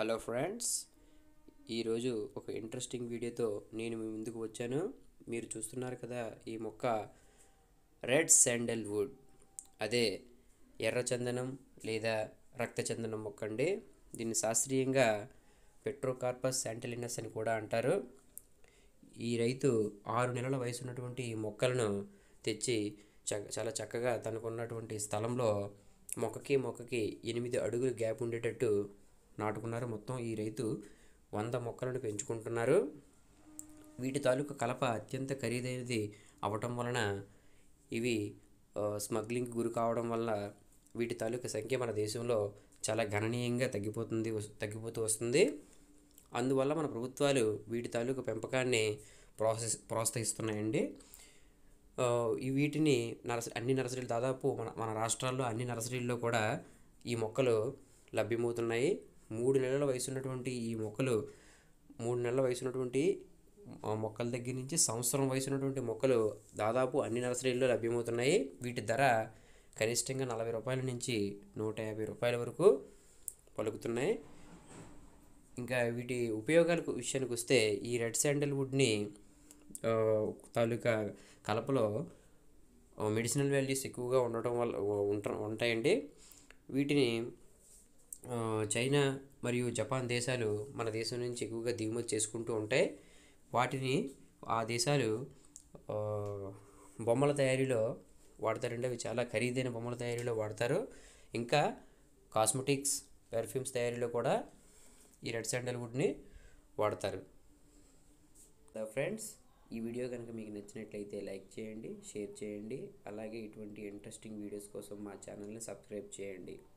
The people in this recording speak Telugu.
హలో ఫ్రెండ్స్ ఈరోజు ఒక ఇంట్రెస్టింగ్ వీడియోతో నేను మీ ముందుకు వచ్చాను మీరు చూస్తున్నారు కదా ఈ మొక్క రెడ్ శాండల్ వుడ్ అదే ఎర్ర చందనం లేదా రక్త చందనం మొక్క అండి దీన్ని శాస్త్రీయంగా పెట్రోకార్పస్ శాంటలినస్ అని కూడా అంటారు ఈ రైతు ఆరు నెలల వయసు ఉన్నటువంటి ఈ మొక్కలను తెచ్చి చ- చాలా చక్కగా తనకున్నటువంటి స్థలంలో మొక్కకి మొక్కకి ఎనిమిది అడుగులు గ్యాప్ ఉండేటట్టు నాటుకున్నారు మొత్తం ఈ రైతు వంద మొక్కలను పెంచుకుంటున్నారు వీటి తాలూకు కలప అత్యంత ఖరీదైనది అవటం వలన ఇవి ఆ, స్మగ్లింగ్కి గురి కావడం వల్ల వీటి తాలూకు సంఖ్య మన దేశంలో చాలా గణనీయంగా తగ్గిపోతుంది వస్- తగ్గిపోతూ వస్తుంది అందువల్ల మన ప్రభుత్వాలు వీటి తాలూకు పెంపకాన్ని ప్రోసెస్ ప్రోత్సహిస్తున్నాయండి ఆ, ఈ వీటిని నర్స అన్ని నర్సరీలు దాదాపు మన మన రాష్ట్రాల్లో అన్ని నర్సరీల్లో కూడా ఈ మొక్కలు లభ్యమవుతున్నాయి మూడు నెలల వయసు ఉన్నటువంటి ఈ మొక్కలు మూడు నెలల వయసు ఉన్నటువంటి ఆ, మొక్కల దగ్గర నుంచి సంవత్సరం వయసు ఉన్నటువంటి మొక్కలు దాదాపు అన్ని నర్సరీల్లో లభ్యమవుతున్నాయి వీటి ధర కనిష్టంగా నలభై రూపాయల నుంచి నూట యాభై రూపాయల వరకు పలుకుతున్నాయి ఇంకా వీటి ఉపయోగాలకు విషయానికి వస్తే ఈ రెడ్ శాండల్ వుడ్ని ఆ, తాలూకా కలపలో మెడిసినల్ వాల్యూస్ ఎక్కువగా ఉండటం వల్ల ఉంట ఉంటాయండి వీటిని ఆ, చైనా మరియు జపాన్ దేశాలు మన దేశం నుంచి ఎక్కువగా దిగుమతి చేసుకుంటూ ఉంటాయి వాటిని ఆ దేశాలు ఆ, బొమ్మల తయారీలో వాడతారండి అవి చాలా ఖరీదైన బొమ్మల తయారీలో వాడతారు ఇంకా కాస్మెటిక్స్ పెర్ఫ్యూమ్స్ తయారీలో కూడా ఈ రెడ్ శాండల్ వుడ్ని వాడతారు ఫ్రెండ్స్ ఈ వీడియో కనుక మీకు నచ్చినట్లయితే లైక్ చేయండి షేర్ చేయండి అలాగే ఇటువంటి ఇంట్రెస్టింగ్ వీడియోస్ కోసం మా ఛానల్ని సబ్స్క్రైబ్ చేయండి